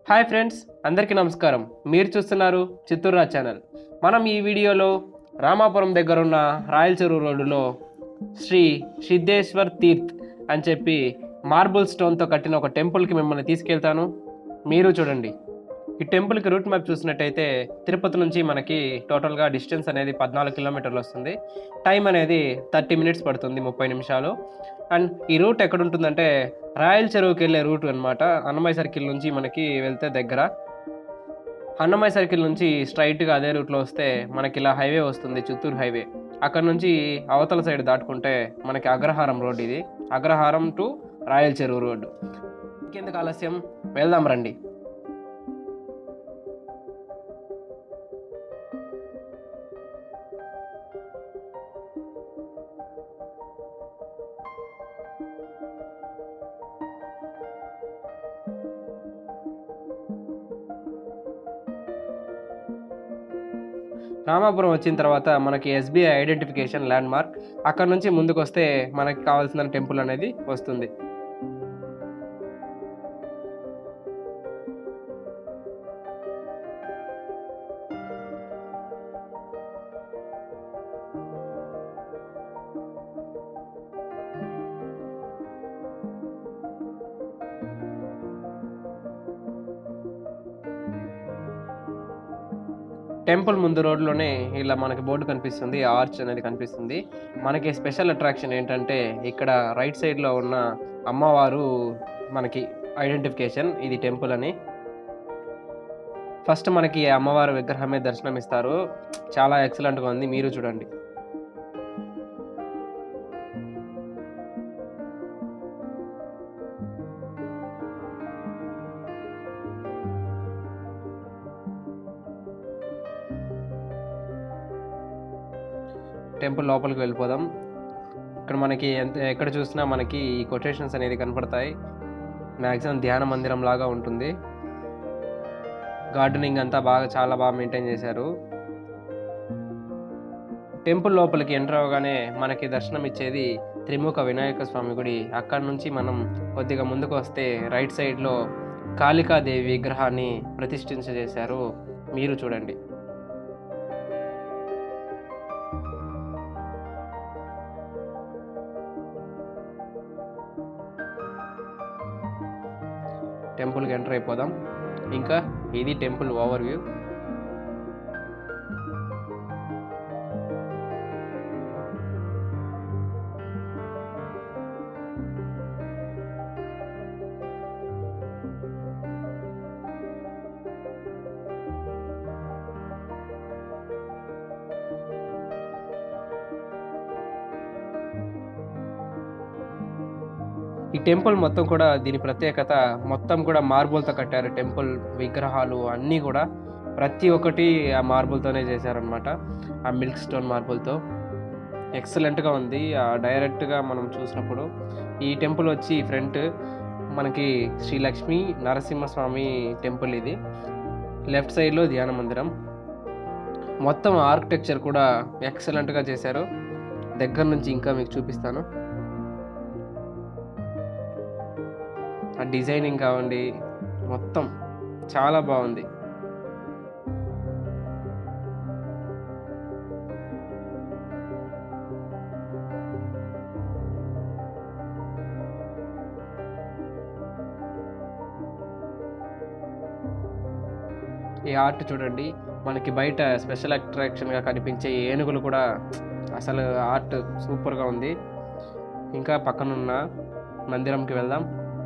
hi friends అందరికీ నమస్కారం మీరు చూస్తున్నారు చిత్తూరు రాజ్ ఛానల్ మనం ఈ వీడియోలో రామాపురం దగ్గర ఉన్న రాయల్ చెరువు రోడ్డులో శ్రీ సిద్ధేశ్వర్ తీర్థ్ అని చెప్పి మార్బుల్ స్టోన్తో కట్టిన ఒక టెంపుల్కి మిమ్మల్ని తీసుకెళ్తాను మీరు చూడండి ఈ టెంపుల్కి రూట్ మ్యాప్ చూసినట్టయితే తిరుపతి నుంచి మనకి టోటల్గా డిస్టెన్స్ అనేది పద్నాలుగు కిలోమీటర్లు వస్తుంది టైం అనేది థర్టీ మినిట్స్ పడుతుంది ముప్పై నిమిషాలు అండ్ ఈ రూట్ ఎక్కడ ఉంటుందంటే రాయల్ చెరువుకి వెళ్ళే రూట్ అనమాట అన్నమయ్య సర్కిల్ నుంచి మనకి వెళ్తే దగ్గర అన్నమయ్య సర్కిల్ నుంచి స్ట్రైట్గా అదే రూట్లో వస్తే మనకి ఇలా హైవే వస్తుంది చిత్తూరు హైవే అక్కడ నుంచి అవతల సైడ్ దాటుకుంటే మనకి అగ్రహారం రోడ్ ఇది Agraharam to Royal Cheruvu road ఇంకెందుకు ఆలస్యం వెళ్దాం రండి రామాపురం వచ్చిన తర్వాత మనకి ఎస్బీఐ ఐడెంటిఫికేషన్ ల్యాండ్ మార్క్ అక్కడ నుంచి ముందుకు వస్తే మనకి కావాల్సిన టెంపుల్ అనేది వస్తుంది టెంపుల్ ముందు రోడ్లోనే ఇలా మనకి బోర్డు కనిపిస్తుంది ఆర్చ్ అనేది కనిపిస్తుంది మనకి స్పెషల్ అట్రాక్షన్ ఏంటంటే ఇక్కడ రైట్ సైడ్లో ఉన్న అమ్మవారు మనకి ఐడెంటిఫికేషన్ ఇది టెంపుల్ అని ఫస్ట్ మనకి అమ్మవారి విగ్రహమే దర్శనం ఇస్తారు చాలా ఎక్సలెంట్గా ఉంది మీరు చూడండి టెంపుల్ లోపలికి వెళ్ళిపోదాం ఇక్కడ మనకి ఎంత ఎక్కడ చూసినా మనకి ఈ కొటేషన్స్ అనేది కనపడతాయి మ్యాక్సిమం ధ్యాన మందిరం లాగా ఉంటుంది గార్డెనింగ్ అంతా బాగా చాలా బాగా మెయింటైన్ చేశారు టెంపుల్ లోపలికి ఎంటర్ అవగానే మనకి దర్శనం ఇచ్చేది త్రిముఖ వినాయక స్వామి గుడి అక్కడ నుంచి మనం కొద్దిగా ముందుకు వస్తే రైట్ సైడ్లో కాళికాదేవి విగ్రహాన్ని ప్రతిష్ఠించేశారు మీరు చూడండి టెంపుల్కి ఎంటర్ అయిపోదాం ఇంకా ఇది టెంపుల్ ఓవర్ వ్యూ ఈ టెంపుల్ మొత్తం కూడా దీని ప్రత్యేకత మొత్తం కూడా మార్బుల్తో కట్టారు టెంపుల్ విగ్రహాలు అన్నీ కూడా ప్రతి ఒక్కటి ఆ మార్బుల్తోనే చేశారనమాట ఆ మిల్క్ స్టోన్ మార్బుల్తో ఎక్సలెంట్గా ఉంది ఆ డైరెక్ట్గా మనం చూసినప్పుడు ఈ టెంపుల్ వచ్చి ఫ్రంట్ మనకి శ్రీ లక్ష్మీ నరసింహస్వామి టెంపుల్ ఇది లెఫ్ట్ సైడ్లో ధ్యాన మందిరం మొత్తం ఆర్కిటెక్చర్ కూడా ఎక్సలెంట్గా చేశారు దగ్గర నుంచి ఇంకా మీకు చూపిస్తాను ఆ డిజైనింగ్ కావండి మొత్తం చాలా బాగుంది ఈ ఆర్ట్ చూడండి మనకి బయట స్పెషల్ అట్రాక్షన్గా కనిపించే ఏనుగులు కూడా అసలు ఆర్ట్ సూపర్గా ఉంది ఇంకా పక్కనున్న మందిరంకి వెళ్దాం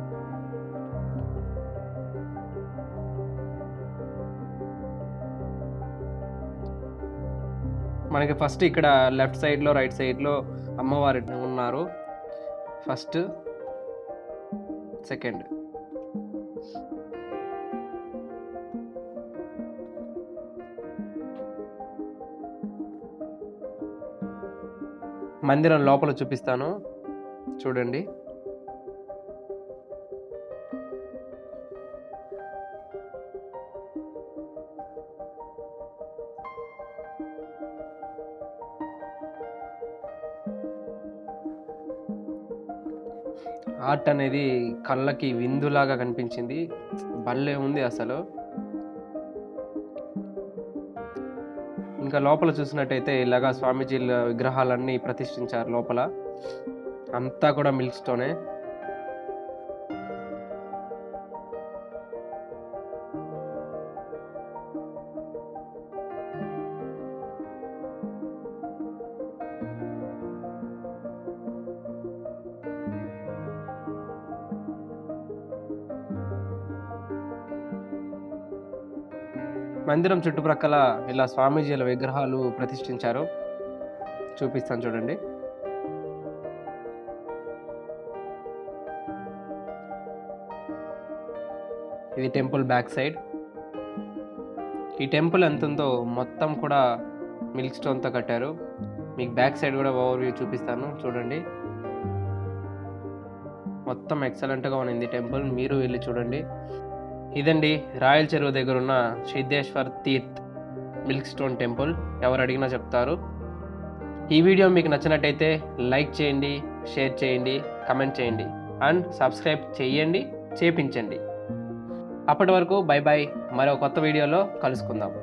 మనకి ఫస్ట్ ఇక్కడ లెఫ్ట్ సైడ్లో రైట్ సైడ్లో అమ్మవారు ఉన్నారు ఫస్ట్ సెకండ్ మందిరం లోపల చూపిస్తాను చూడండి ఆర్ట్ అనేది కళ్ళకి విందులాగా కనిపించింది భలే ఉంది అసలు ఇంకా లోపల చూసినట్టయితే ఇలాగా స్వామీజీల విగ్రహాలన్నీ ప్రతిష్ఠించారు లోపల అంతా కూడా మిల్క్ స్టోనే మందిరం చుట్టుప్రక్కల ఇలా స్వామీజీల విగ్రహాలు ప్రతిష్ఠించారు చూపిస్తాను చూడండి ఇది టెంపుల్ బ్యాక్ సైడ్ ఈ టెంపుల్ ఎంత ఉందో మొత్తం కూడా మిల్క్ స్టోన్తో కట్టారు మీకు బ్యాక్ సైడ్ కూడా ఓవర్ వ్యూ చూపిస్తాను చూడండి మొత్తం ఎక్సలెంట్గా ఉంది టెంపుల్ మీరు వెళ్ళి చూడండి ఇదండి రాయల్ చెరువు దగ్గర ఉన్న Siddheshwar Teerth milk stone temple ఎవరు అడిగినా చెప్తారు ఈ వీడియో మీకు నచ్చినట్టయితే లైక్ చేయండి షేర్ చేయండి కమెంట్ చేయండి అండ్ సబ్స్క్రైబ్ చేయండి చేపించండి అప్పటి వరకు బై బై మరో కొత్త వీడియోలో కలుసుకుందాం